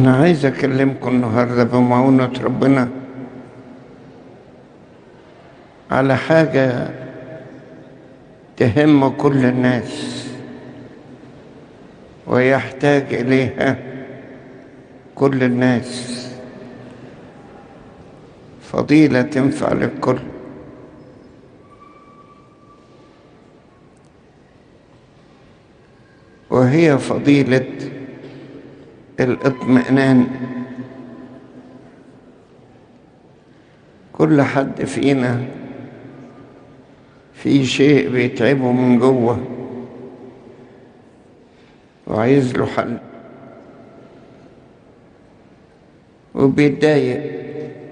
أنا عايز أكلمكم النهاردة بمعونة ربنا على حاجة تهم كل الناس ويحتاج إليها كل الناس فضيلة تنفع للكل وهي فضيلة الاطمئنان كل حد فينا في شيء بيتعبه من جوه وعايز له حل وبيتضايق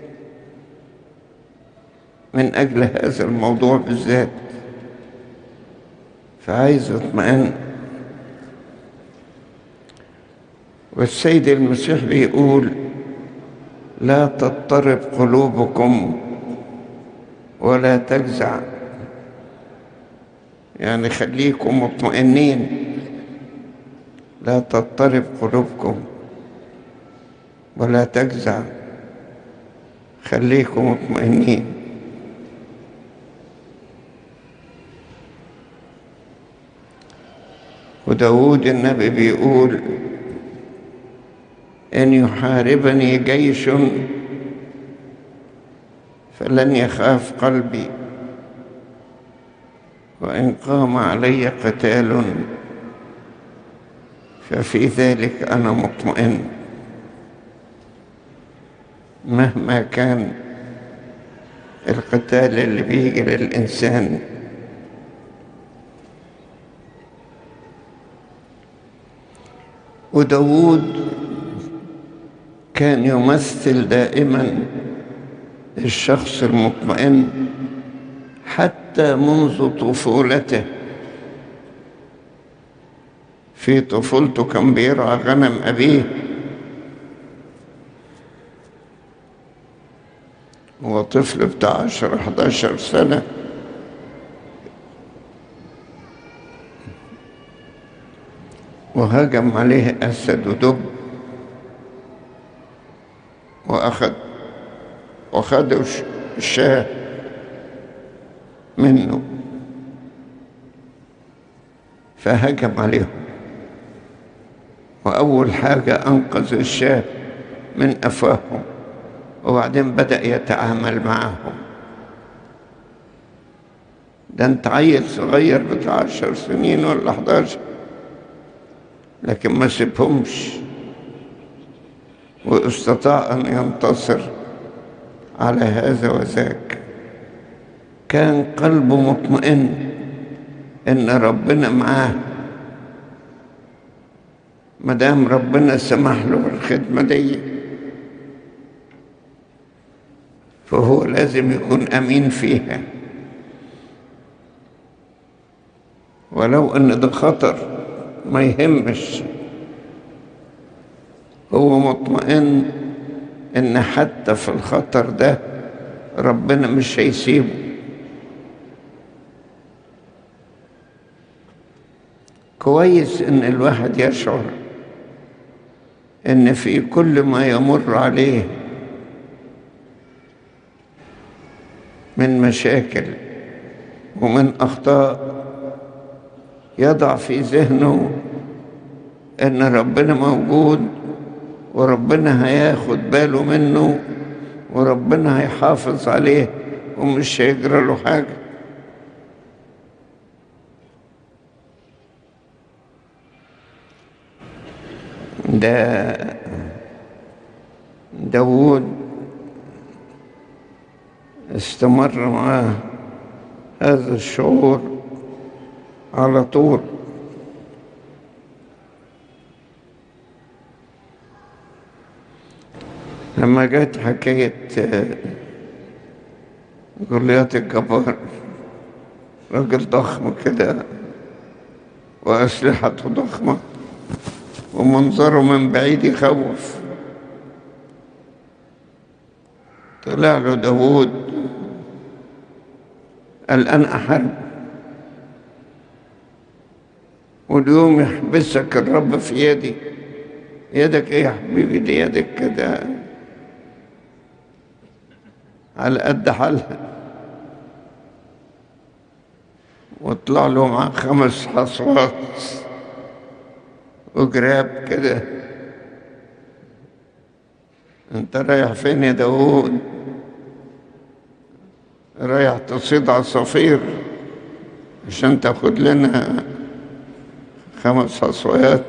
من أجل هذا الموضوع بالذات فعايز اطمئن والسيد المسيح بيقول لا تضطرب قلوبكم ولا تجزع يعني خليكم مطمئنين لا تضطرب قلوبكم ولا تجزع خليكم مطمئنين وداود النبي بيقول إن يحاربني جيش فلن يخاف قلبي وإن قام علي قتال ففي ذلك أنا مطمئن مهما كان القتال اللي بيجي للإنسان وداود كان يمثل دائما الشخص المطمئن حتى منذ طفولته في طفولته كان بيرعى غنم أبيه هو طفل بتاع عشر 11 سنة وهجم عليه أسد ودب وأخذ وخدوا الشاه منه فهجم عليهم وأول حاجة أنقذ الشاه من أفواههم وبعدين بدأ يتعامل معهم ده انت عيل صغير بتاع عشر سنين ولا 11 لكن ما سيبهمش واستطاع أن ينتصر على هذا وذاك كان قلبه مطمئن إن ربنا معاه ما دام ربنا سمح له بالخدمة دي فهو لازم يكون أمين فيها ولو أن ده خطر ما يهمش هو مطمئن ان حتى في الخطر ده ربنا مش هيسيبه كويس ان الواحد يشعر ان في كل ما يمر عليه من مشاكل ومن اخطاء يضع في ذهنه ان ربنا موجود وربنا هياخد باله منه وربنا هيحافظ عليه ومش هيجرى له حاجة ده داود استمر معاه هذا الشعور على طول لما جت حكاية جوليات الجبار راجل ضخم كده وأسلحته ضخمة ومنظره من بعيد يخوف طلع له داوود قال أنا أحارب واليوم يحبسك الرب في يدي يدك ايه يا حبيبي دي يدك كده على قد حالها وطلع له معاه خمس حصوات وجراب كده انت رايح فين يا داوود رايح تصيد عصافير عشان تاخد لنا خمس حصويات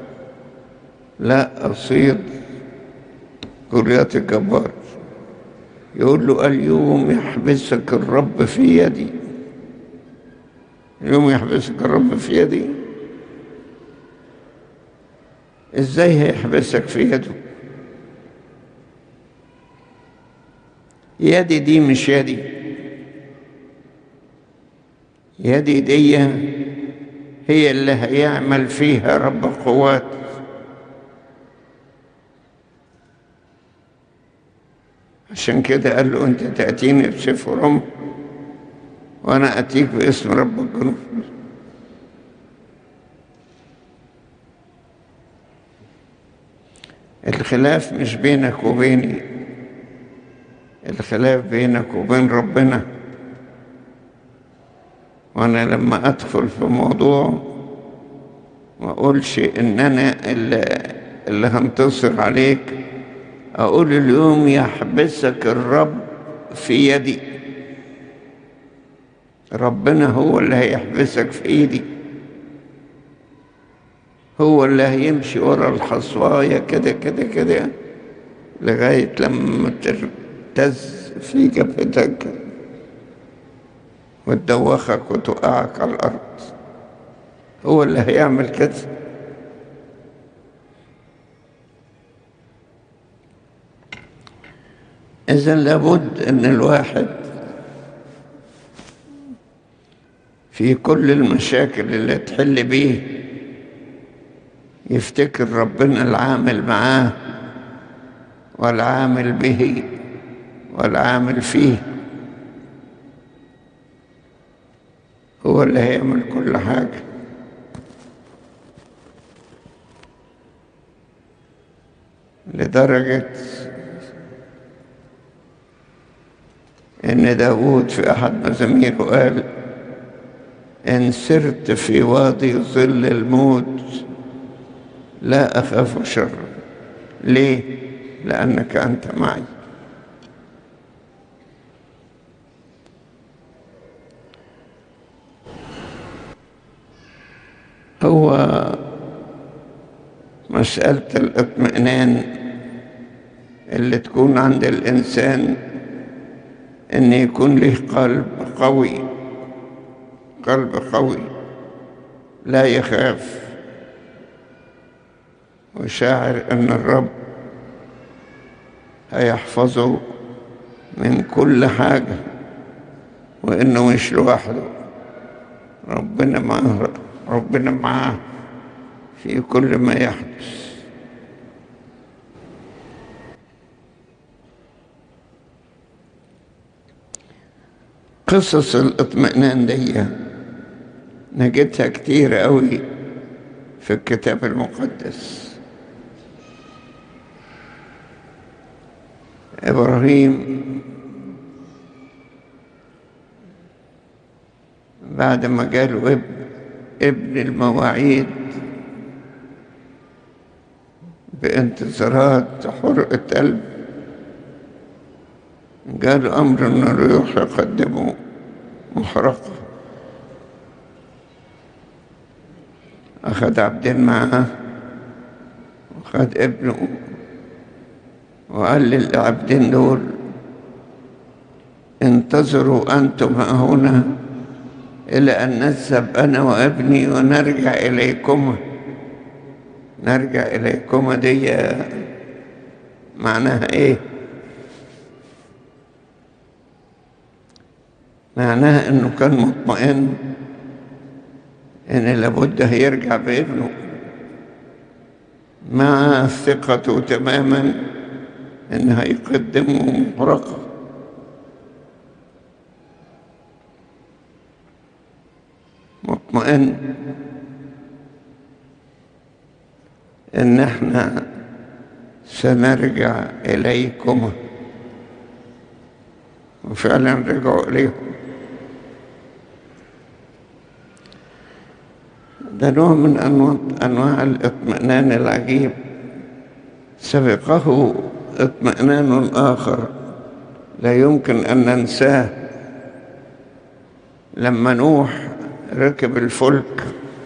لا أصيد جريات الجبار يقول له اليوم يحبسك الرب في يدي اليوم يحبسك الرب في يدي ازاي هيحبسك في يده يدي دي مش يدي يدي دي هي اللي هيعمل فيها رب القوات عشان كده قال له انت تأتيني بسيف ورمح وانا اتيك باسم رب الجنود الخلاف مش بينك وبيني الخلاف بينك وبين ربنا وانا لما ادخل في موضوع ما اقولش ان انا اللي, اللي هنتصر عليك اقول اليوم يحبسك الرب في يدي ربنا هو اللي هيحبسك في ايدي هو اللي هيمشي ورا الحصواية كده كده كده لغاية لما ترتز في جبهتك وتدوخك وتوقعك على الأرض هو اللي هيعمل كده إذا لابد أن الواحد في كل المشاكل اللي تحل بيه يفتكر ربنا العامل معاه والعامل به والعامل فيه هو اللي هيعمل كل حاجة لدرجة إن داود في أحد مزاميره قال إن سرت في وادي ظل الموت لا أخاف شر ليه؟ لأنك أنت معي هو مسألة الاطمئنان اللي تكون عند الإنسان أن يكون له قلب قوي قلب قوي لا يخاف وشاعر أن الرب هيحفظه من كل حاجة وإنه مش لوحده ربنا معاه ربنا معاه في كل ما يحدث قصص الاطمئنان دي نجدها كتير قوي في الكتاب المقدس إبراهيم بعد ما جاله ابن ابن المواعيد بانتصارات حرقة قلب قال أمر أن الريوح يقدمه محرقة أخذ عبدين معاه وخد ابنه وقال للعبدين دول انتظروا أنتم هنا إلى أن نذهب أنا وابني ونرجع إليكما نرجع إليكما دي معناها إيه؟ معناها إنه كان مطمئن إن لابد هيرجع بابنه مع ثقته تماما إن هيقدمه محرقة مطمئن إن إحنا سنرجع إليكما وفعلا رجعوا إليهم ده نوع من أنواع, أنواع الاطمئنان العجيب سبقه اطمئنان آخر لا يمكن أن ننساه لما نوح ركب الفلك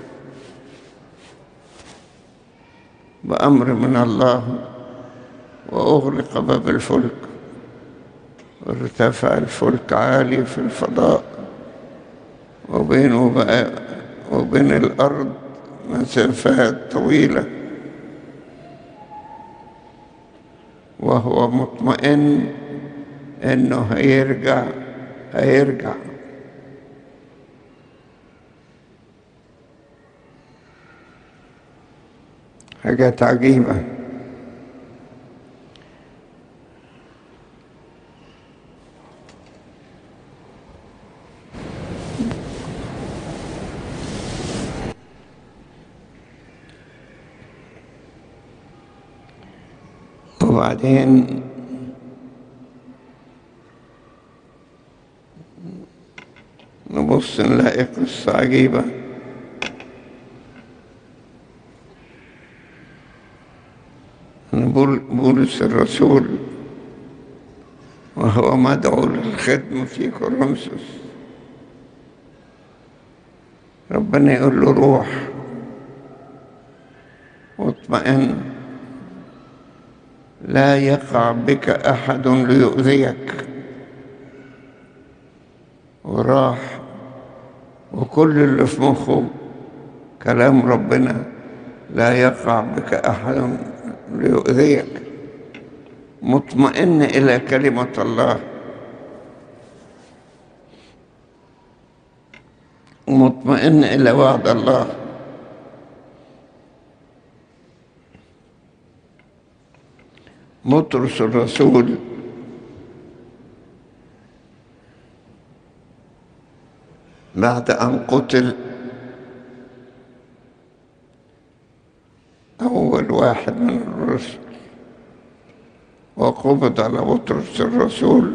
بأمر من الله وأغلق باب الفلك وارتفع الفلك عالي في الفضاء وبينه بقى وبين الأرض مسافات طويلة وهو مطمئن إنه هيرجع هيرجع حاجات عجيبة وبعدين نبص نلاقي قصة عجيبة بولس الرسول وهو مدعو للخدمة في كورنثوس ربنا يقول له روح واطمئن لا يقع بك أحد ليؤذيك وراح وكل اللي في مخه كلام ربنا لا يقع بك أحد ليؤذيك مطمئن إلى كلمة الله مطمئن إلى وعد الله مطرس الرسول بعد أن قتل أول واحد من الرسل وقبض على بطرس الرسول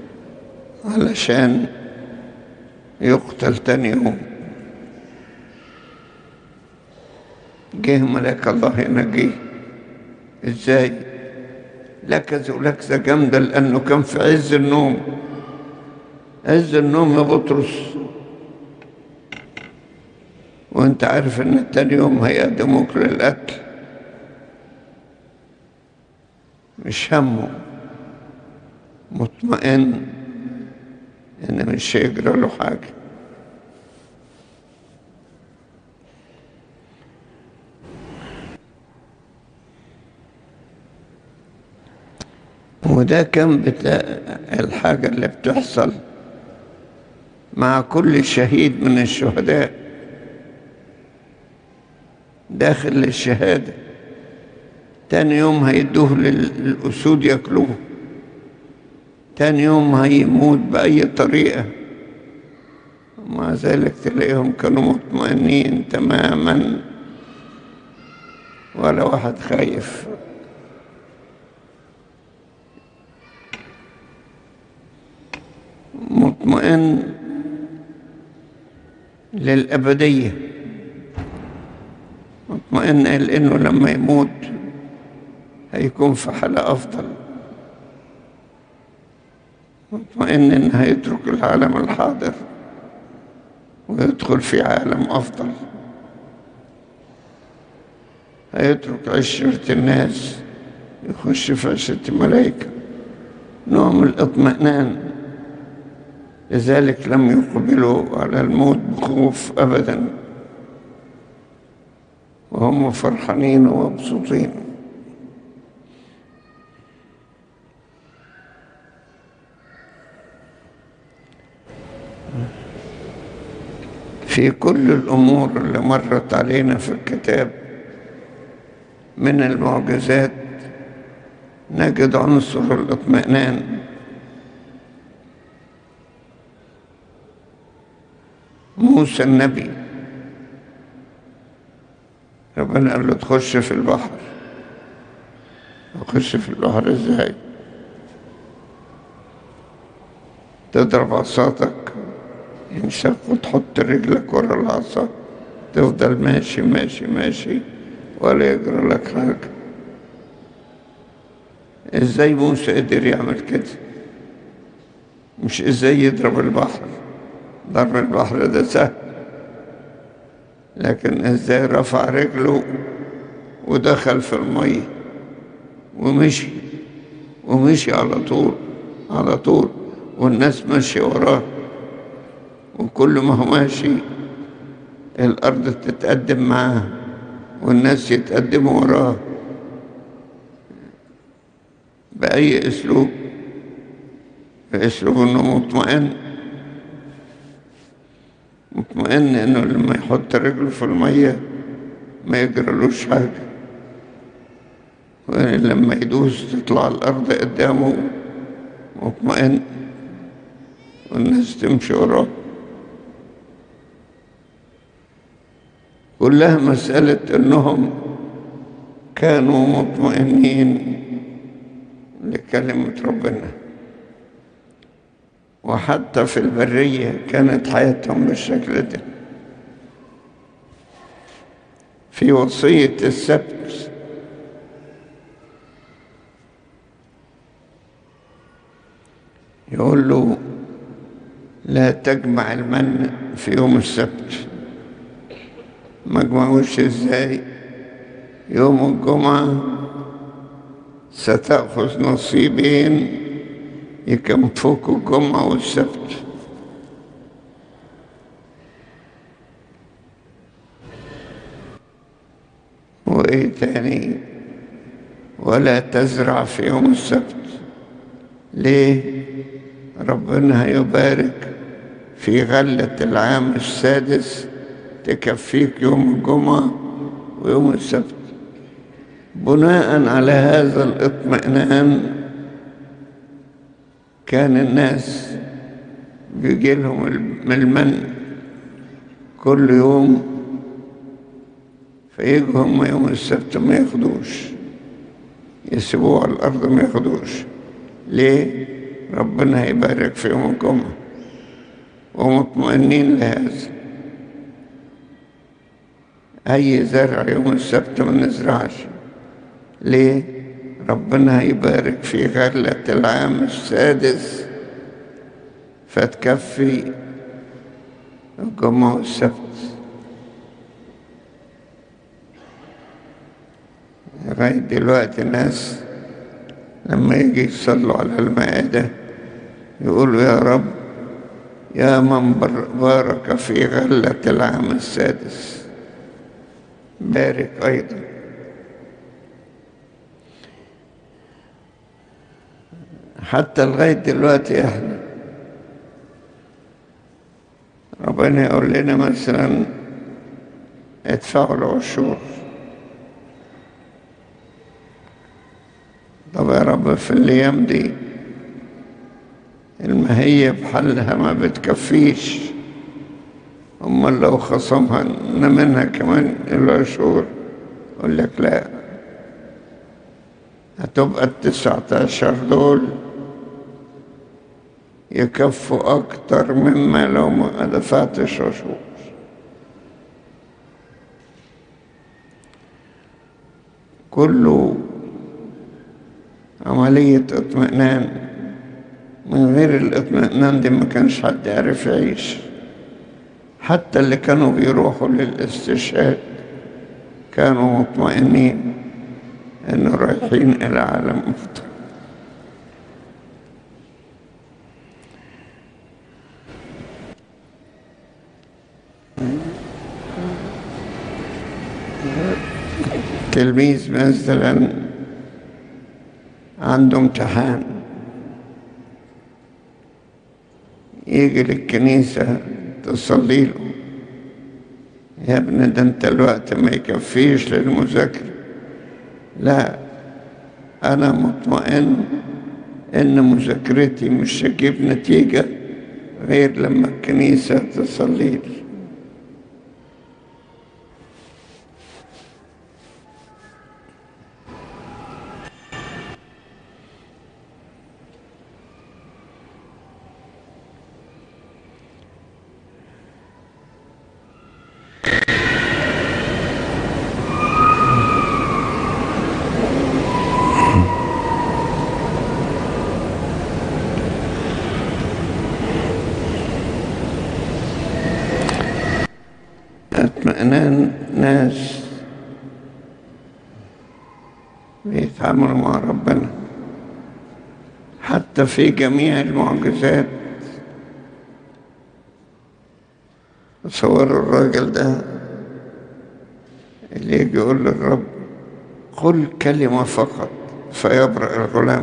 علشان يقتل تاني يوم جه ملاك الله ينجيه ازاي لكزوا لكزة جامدة لأنه كان في عز النوم عز النوم يا بطرس وانت عارف ان تاني يوم هيقدموك للقتل مش همه مطمئن ان مش هيجرى له حاجه وده كان بتا... الحاجة اللي بتحصل مع كل شهيد من الشهداء داخل للشهادة تاني يوم هيدوه للأسود ياكلوه تاني يوم هيموت بأي طريقة ومع ذلك تلاقيهم كانوا مطمئنين تماما ولا واحد خايف مطمئن للأبدية مطمئن لأنه لما يموت هيكون في حالة أفضل مطمئن إن هيترك العالم الحاضر ويدخل في عالم أفضل هيترك عشرة الناس يخش في عشرة الملائكة نوع من الاطمئنان لذلك لم يقبلوا على الموت بخوف أبدا وهم فرحانين ومبسوطين في كل الأمور اللي مرت علينا في الكتاب من المعجزات نجد عنصر الاطمئنان موسى النبي ربنا قال له تخش في البحر تخش في البحر ازاي تضرب عصاتك ينشق وتحط رجلك ورا العصا تفضل ماشي ماشي ماشي ولا يجرى لك حاجة ازاي موسى قدر يعمل كده مش ازاي يضرب البحر ضرب البحر ده سهل لكن ازاي رفع رجله ودخل في المية ومشي ومشي على طول على طول والناس ماشية وراه وكل ما هو ماشي الأرض تتقدم معاه والناس يتقدموا وراه بأي أسلوب بأسلوب إنه مطمئن مطمئن إنه لما يحط رجله في المية ما يجرلوش حاجة ولما يدوس تطلع الأرض قدامه مطمئن والناس تمشي وراه كلها مسألة إنهم كانوا مطمئنين لكلمة ربنا وحتى في البرية كانت حياتهم بالشكل ده في وصية السبت يقول له لا تجمع المن في يوم السبت ما جمعوش ازاي يوم الجمعة ستأخذ نصيبين يكنفوك الجمعة والسبت وإيه تاني ولا تزرع في يوم السبت ليه ربنا هيبارك في غلة العام السادس تكفيك يوم الجمعة ويوم السبت بناء على هذا الاطمئنان كان الناس بيجي لهم من المن كل يوم فيجوا هم يوم السبت ما ياخدوش يسيبوه على الأرض ما ياخدوش ليه؟ ربنا هيبارك في يوم الجمعة ومطمئنين لهذا أي زرع يوم السبت ما نزرعش ليه؟ ربنا هيبارك في غلة العام السادس فتكفي الجمعة والسبت لغاية دلوقتي الناس لما يجي يصلوا على المائدة يقولوا يا رب يا من بارك في غلة العام السادس بارك أيضا حتى لغاية دلوقتي احنا ربنا يقول لنا مثلا ادفعوا العشور طب يا رب في الايام دي المهية بحلها ما بتكفيش امال لو خصمها منها كمان العشور يقول لك لا هتبقى التسعة عشر دول يكفوا أكتر مما لو ما دفعتش عشور كله عملية اطمئنان من غير الاطمئنان دي ما كانش حد يعرف يعيش حتى اللي كانوا بيروحوا للاستشهاد كانوا مطمئنين انه رايحين الى عالم افضل تلميذ مثلا عنده امتحان يجي للكنيسة تصلي له يا ابني ده انت الوقت ما يكفيش للمذاكرة لا أنا مطمئن إن مذاكرتي مش هجيب نتيجة غير لما الكنيسة تصلي لي اطمئنان ناس بيتعاملوا مع ربنا حتى في جميع المعجزات تصوروا الراجل ده اللي يجي يقول للرب قل كلمة فقط فيبرأ الغلام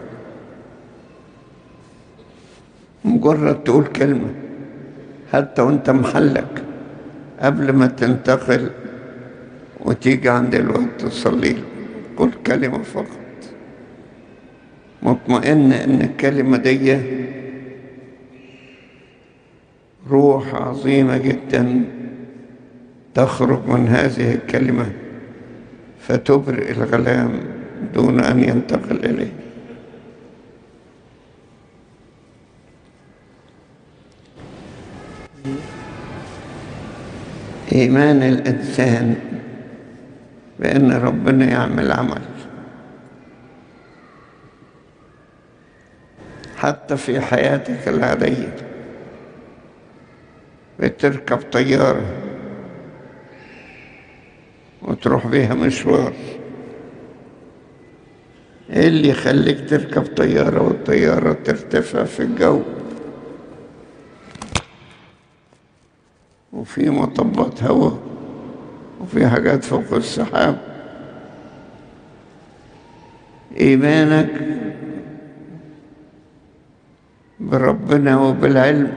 مجرد تقول كلمة حتى وانت محلك قبل ما تنتقل وتيجي عند الوقت تصلي له قل كلمة فقط مطمئن ان الكلمة دي روح عظيمة جدا تخرج من هذه الكلمة فتبرئ الغلام دون أن ينتقل إليه إيمان الإنسان بأن ربنا يعمل عمل حتى في حياتك العادية بتركب طيارة وتروح بيها مشوار ايه اللي يخليك تركب طيارة والطيارة ترتفع في الجو وفي مطبات هواء وفي حاجات فوق السحاب إيمانك بربنا وبالعلم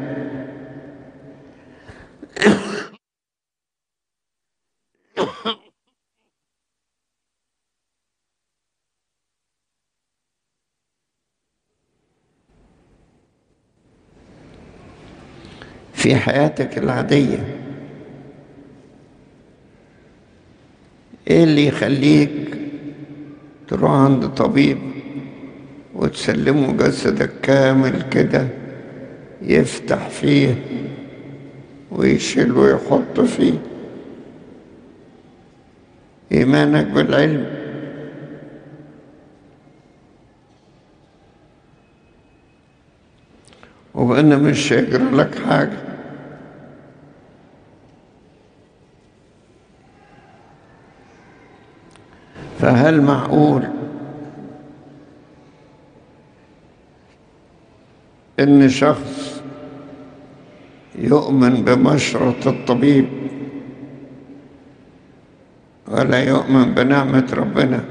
في حياتك العادية ايه اللي يخليك تروح عند طبيب وتسلمه جسدك كامل كده يفتح فيه ويشيل ويحط فيه إيمانك بالعلم وبأن مش هيجرى لك حاجة فهل معقول إن شخص يؤمن بمشرط الطبيب ولا يؤمن بنعمة ربنا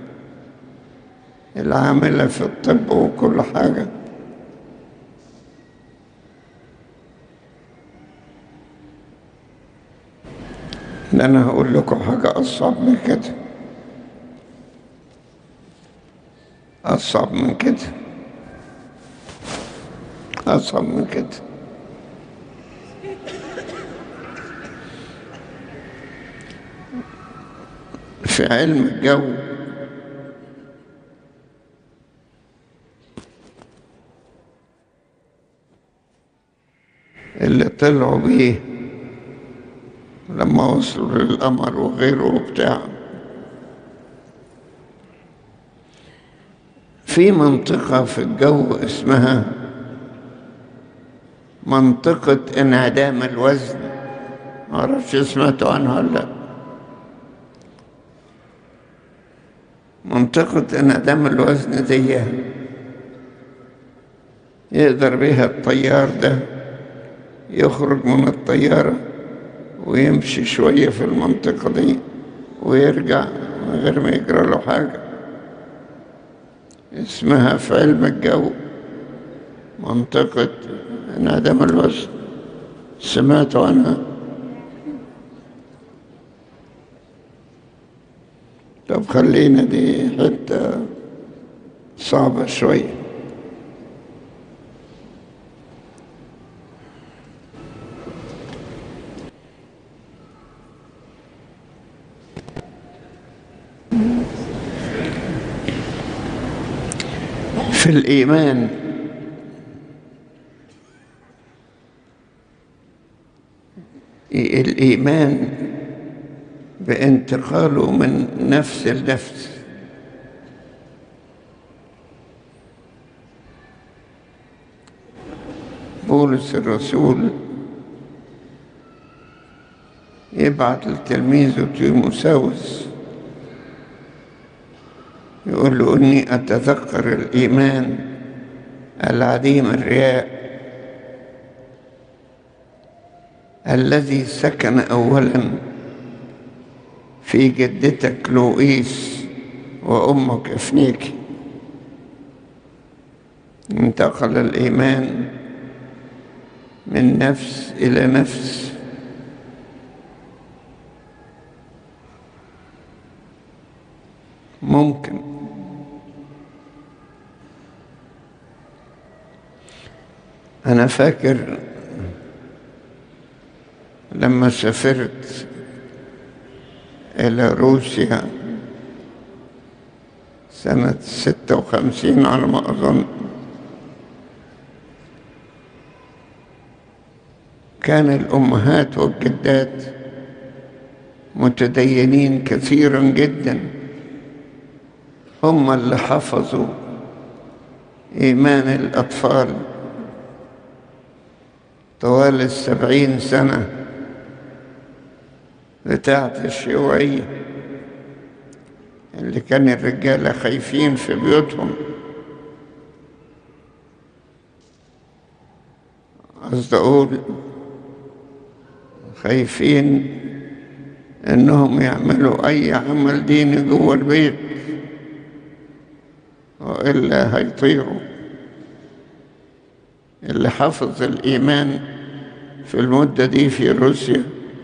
العاملة في الطب وكل حاجة إن أنا هقول لكم حاجة أصعب من كده أصعب من كده أصعب من كده في علم الجو اللي طلعوا بيه لما وصلوا للقمر وغيره وبتاع في منطقة في الجو اسمها منطقة انعدام الوزن معرفش سمعتوا عنها ولا لا منطقة انعدام الوزن دي يقدر بيها الطيار ده يخرج من الطيارة ويمشي شوية في المنطقة دي ويرجع من غير ما يجرى له حاجة اسمها في علم الجو منطقة انعدام الوزن سمعتوا عنها طب خلينا دي حتة صعبة شوية في الإيمان الإيمان بانتقاله من نفس لنفس بولس الرسول يبعت لتلميذه تيموساوس يقول له إني أتذكر الإيمان العديم الرياء الذي سكن أولا في جدتك لوئيس وأمك إفنيكي انتقل الإيمان من نفس إلى نفس ممكن أنا فاكر لما سافرت إلى روسيا سنة ستة وخمسين على ما أظن كان الأمهات والجدات متدينين كثيرا جدا هم اللي حفظوا إيمان الأطفال طوال السبعين سنة بتاعت الشيوعية اللي كان الرجالة خايفين في بيوتهم قصد أقول خايفين إنهم يعملوا أي عمل ديني جوه البيت وإلا هيطيروا اللي حفظ الإيمان في المدة دي في روسيا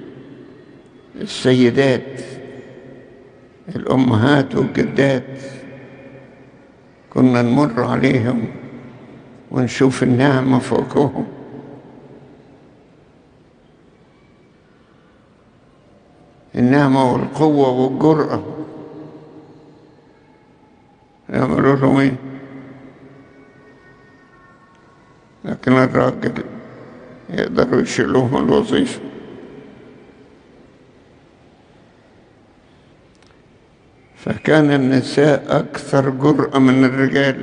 السيدات الأمهات والجدات كنا نمر عليهم ونشوف النعمة فوقهم النعمة والقوة والجرأة يعملوا لهم ايه لكن الراجل يقدروا يشيلوهم الوظيفة فكان النساء أكثر جرأة من الرجال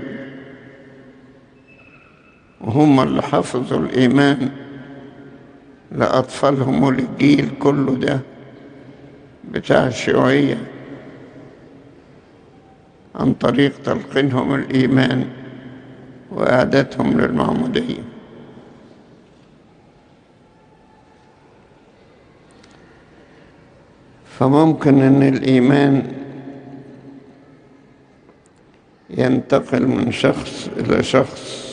وهم اللي حفظوا الإيمان لأطفالهم وللجيل كله ده بتاع الشيوعية عن طريق تلقينهم الإيمان وإعدادهم للمعمودية فممكن أن الإيمان ينتقل من شخص إلى شخص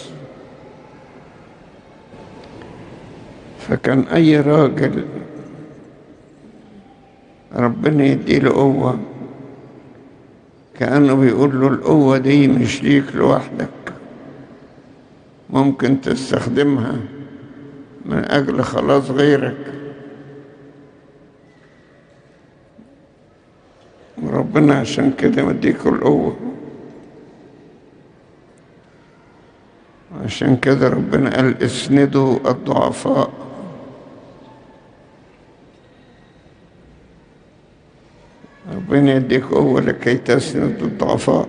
فكان أي راجل ربنا يديله قوة كأنه بيقول له القوة دي مش ليك لوحدك ممكن تستخدمها من أجل خلاص غيرك وربنا عشان كده مديك القوة عشان كده ربنا قال اسندوا الضعفاء ربنا يديك قوة لكي تسند الضعفاء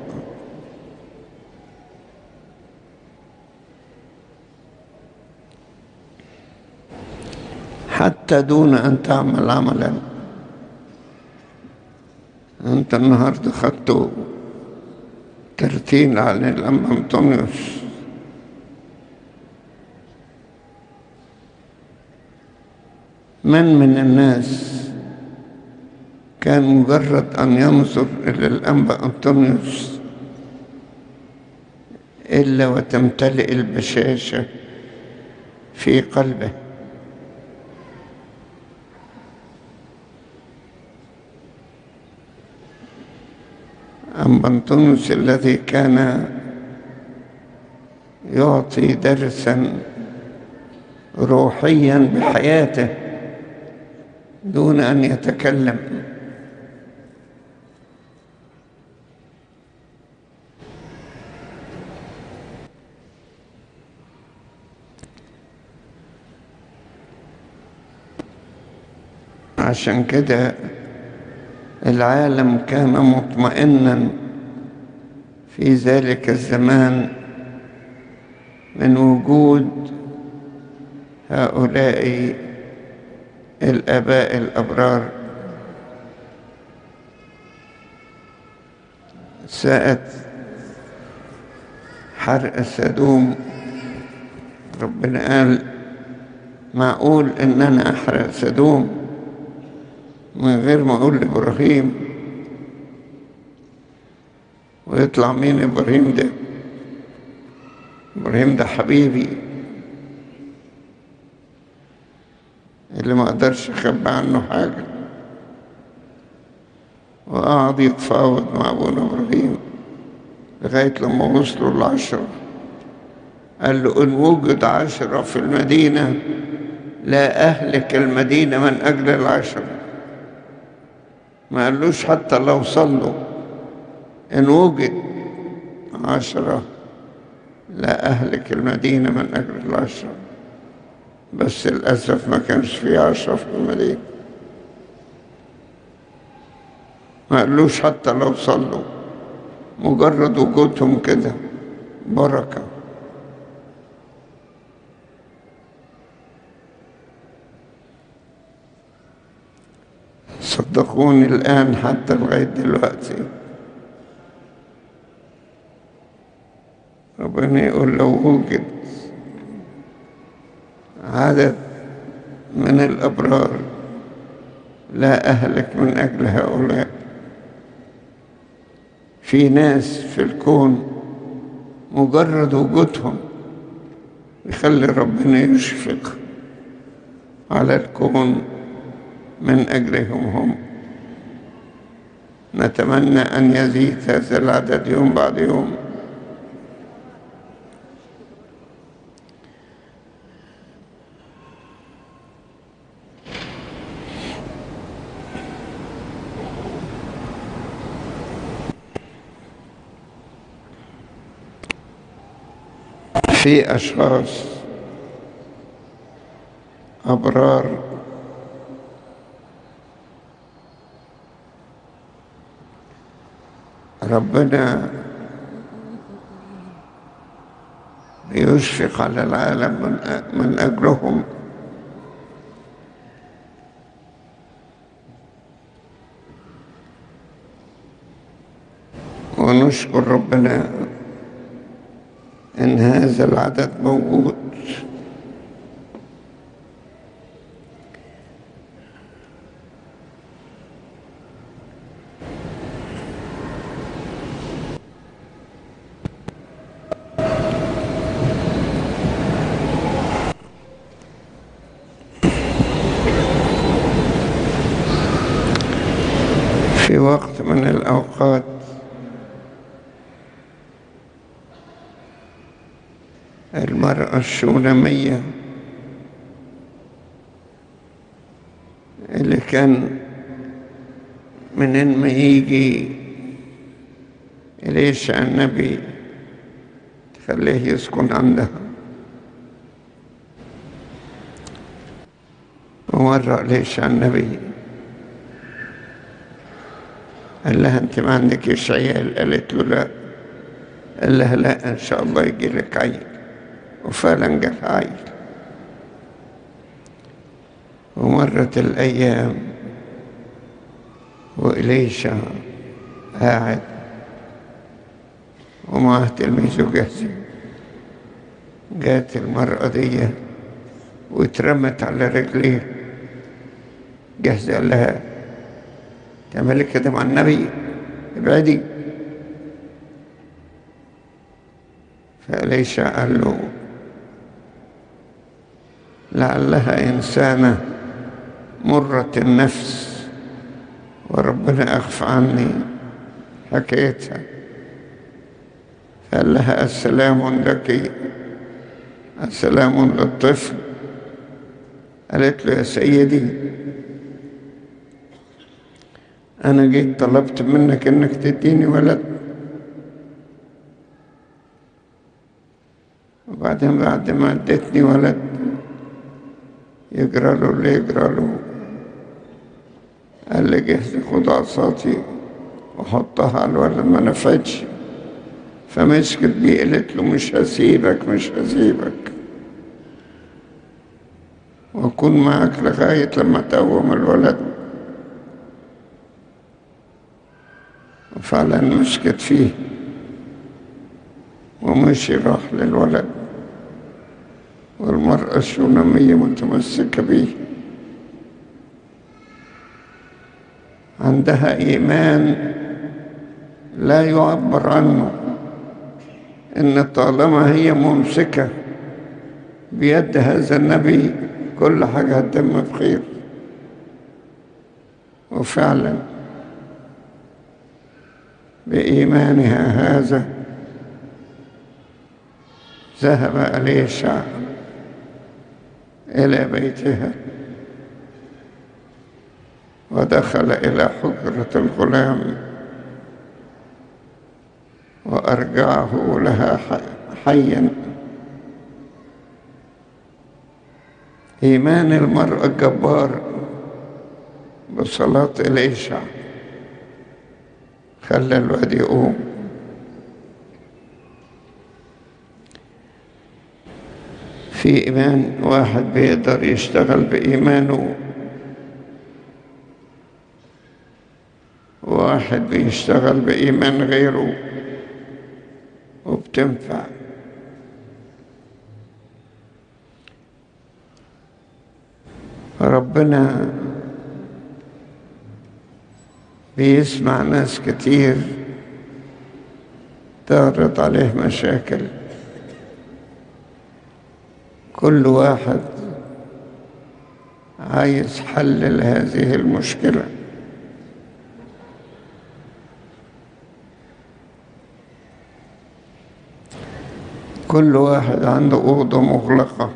حتى دون أن تعمل عملا أنت النهاردة خدت ترتيل عن الأم أنطونيوس من من الناس كان مجرد أن ينظر إلى الأنبا أنطونيوس إلا وتمتلئ البشاشة في قلبه أنبا أنطونيوس الذي كان يعطي درسا روحيا بحياته دون أن يتكلم عشان كده العالم كان مطمئنا في ذلك الزمان من وجود هؤلاء الآباء الأبرار ساءت حرق سدوم ربنا قال معقول ان انا احرق سدوم من غير ما اقول لابراهيم ويطلع مين ابراهيم ده ابراهيم ده حبيبي اللي ما اقدرش اخبي عنه حاجه وقعد يتفاوض مع ابونا ابراهيم لغايه لما وصلوا العشره قال له ان وجد عشره في المدينه لا اهلك المدينه من اجل العشره ما قالوش حتى لو صلوا ان وجد عشره لا اهلك المدينه من اجل العشره بس للاسف ما كانش في عشره في المدينه ما قالوش حتى لو صلوا مجرد وجودهم كده بركة صدقوني الآن حتى لغاية دلوقتي ربنا يقول لو وجد عدد من الأبرار لا أهلك من أجل هؤلاء في ناس في الكون مجرد وجودهم يخلي ربنا يشفق على الكون من أجلهم هم نتمنى أن يزيد هذا العدد يوم بعد يوم في أشخاص أبرار ربنا يشفق على العالم من, من أجلهم ونشكر ربنا ان هذا العدد موجود في وقت من الاوقات المرأة الشونامية اللي كان منين ما يجي ليش النبي تخليه يسكن عندها ومرة ليش النبي قال لها انت ما عندكش عيال قالت له لا قال لها لا ان شاء الله يجي لك عيل وفعلا جه عيل ومرت الأيام وإليشا قاعد ومعه تلميذه جهزي جات المرأة دي واترمت على رجليه جهزي قال لها تعملي كده مع النبي ابعدي فإليشا قال له لعلها إنسانة مرة النفس وربنا أخفى عني حكايتها قال لها السلام لك السلام للطفل قالت له يا سيدي أنا جيت طلبت منك إنك تديني ولد وبعدين بعد ما اديتني ولد يجرى له اللي يجرى له قال لي جهز خد عصاتي وحطها على الولد ما نفعتش فمسكت بيه قالت له مش هسيبك مش هسيبك وأكون معك لغاية لما تقوم الولد وفعلا مسكت فيه ومشي راح للولد والمرأة الشونامية متمسكة به عندها إيمان لا يعبر عنه إن طالما هي ممسكة بيد هذا النبي كل حاجة هتتم بخير وفعلا بإيمانها هذا ذهب أليشع إلى بيتها ودخل إلى حجرة الغلام وأرجعه لها حيا إيمان المرأة الجبار بصلاة إليشع خلى الواد يقوم في إيمان واحد بيقدر يشتغل بإيمانه واحد بيشتغل بإيمان غيره وبتنفع ربنا بيسمع ناس كتير تعرض عليه مشاكل كل واحد عايز حل لهذه المشكله كل واحد عنده أوضة مغلقة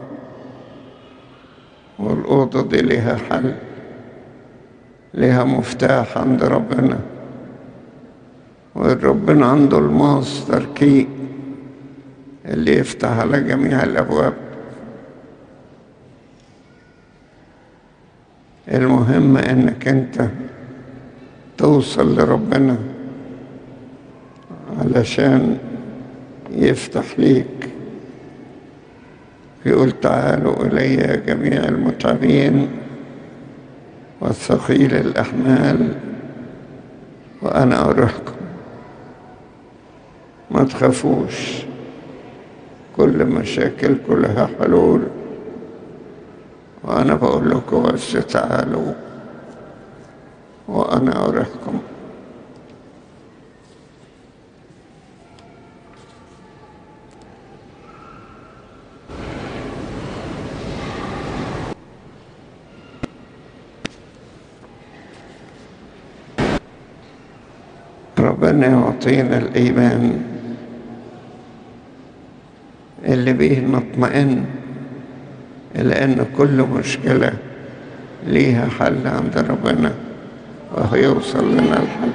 والأوضة دي لها حل لها مفتاح عند ربنا وربنا عنده الماستر كي اللي يفتح على جميع الأبواب المهم انك انت توصل لربنا علشان يفتح ليك يقول تعالوا إلي يا جميع المتعبين والثقيل الأحمال وأنا أرحكم ما تخافوش كل مشاكلكم لها حلول وأنا بقول لكم بس تعالوا وأنا أرحكم ربنا يعطينا الإيمان اللي بيه نطمئن لأن كل مشكلة ليها حل عند ربنا وهيوصل لنا الحل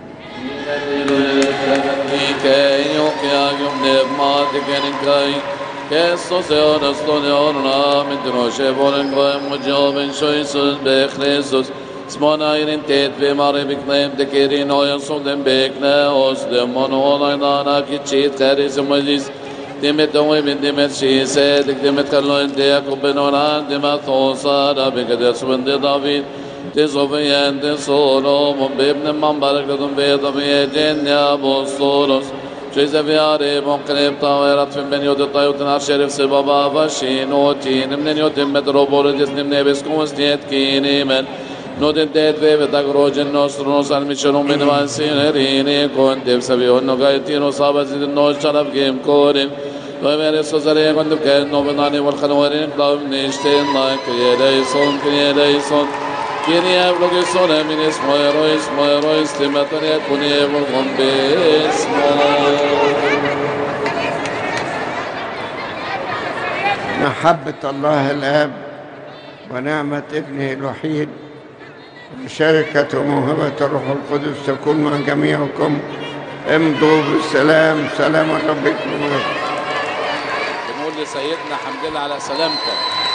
Kestos eonas ton eorna, midroshe volen goem mujoven shoisus be Christus, Smona irin tet ve mare biknem de kerin oyan son dem bekne os de mon olay dana ki çit karis majlis demet oy bin demet şey se de demet kallo de yakub ben oran demet olsa da be kader subende david de zobeyen de solo mon bebne man barakadum be da be cenya bosolos Ceze vi are mon krep ta erat fin ben yodet ta yotin ar şerif se baba vashin otin imnen yotin met robore desnim nebes konstiet kinimen Noten det vevet agrogen nostro nos al micelum in vansinerini con te sabi onno gaitino sabazid nos charab gem korim ومن سوزري كنت كان نوبناني والخنورين قوم نشتين لا كريليسون كريليسون كيني أبلغ سونا من اسمه يرو اسمه يرو استمتن يكون يبلغم باسمه محبة الله الآب ونعمة ابنه الوحيد وشركة وموهبة الروح القدس تكون مع جميعكم امضوا بالسلام سلام ربكم بنقول لسيدنا حمد لله على سلامتك